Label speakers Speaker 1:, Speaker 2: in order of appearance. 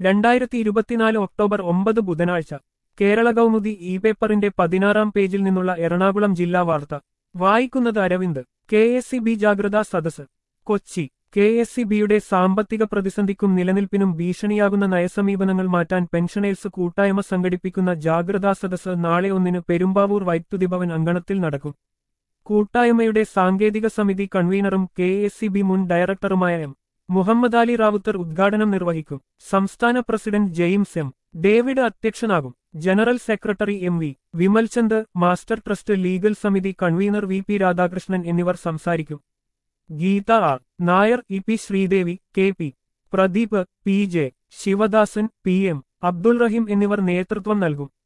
Speaker 1: രണ്ടായിരത്തി ഇരുപത്തിനാല് ഒക്ടോബർ ഒമ്പത് ബുധനാഴ്ച കേരള കൗമുദി ഇ പേപ്പറിന്റെ പതിനാറാം പേജിൽ നിന്നുള്ള എറണാകുളം ജില്ലാ വാർത്ത വായിക്കുന്നത് Aravind K S C B ജാഗ്രതാ സദസ് കൊച്ചി കെ എസ് സി ബിയുടെ സാമ്പത്തിക പ്രതിസന്ധിക്കും നിലനിൽപ്പിനും ഭീഷണിയാകുന്ന നയസമീപനങ്ങൾ മാറ്റാൻ പെൻഷനേഴ്സ് കൂട്ടായ്മ സംഘടിപ്പിക്കുന്ന ജാഗ്രതാ സദസ് നാളെ ഒന്നിന് പെരുമ്പാവൂർ വൈദ്യുതി ഭവൻ അങ്കണത്തിൽ നടക്കും കൂട്ടായ്മയുടെ സാങ്കേതിക സമിതി കൺവീനറും കെ എസ് സി ബി മുൻ ഡയറക്ടറുമായ എം മുഹമ്മദ് അലി റാവുത്തർ ഉദ്ഘാടനം നിർവഹിക്കും സംസ്ഥാന പ്രസിഡന്റ് ജെയിംസ് എം ഡേവിഡ് അധ്യക്ഷനാകും general secretary M V Vimalchand master trust legal സമിതി കൺവീനർ വി പി രാധാകൃഷ്ണൻ എന്നിവർ സംസാരിക്കും Geetha R Nair E P Sreedevi K P Pradeep P J Sivadasan P M Abdul Rahim എന്നിവർ നേതൃത്വം നൽകും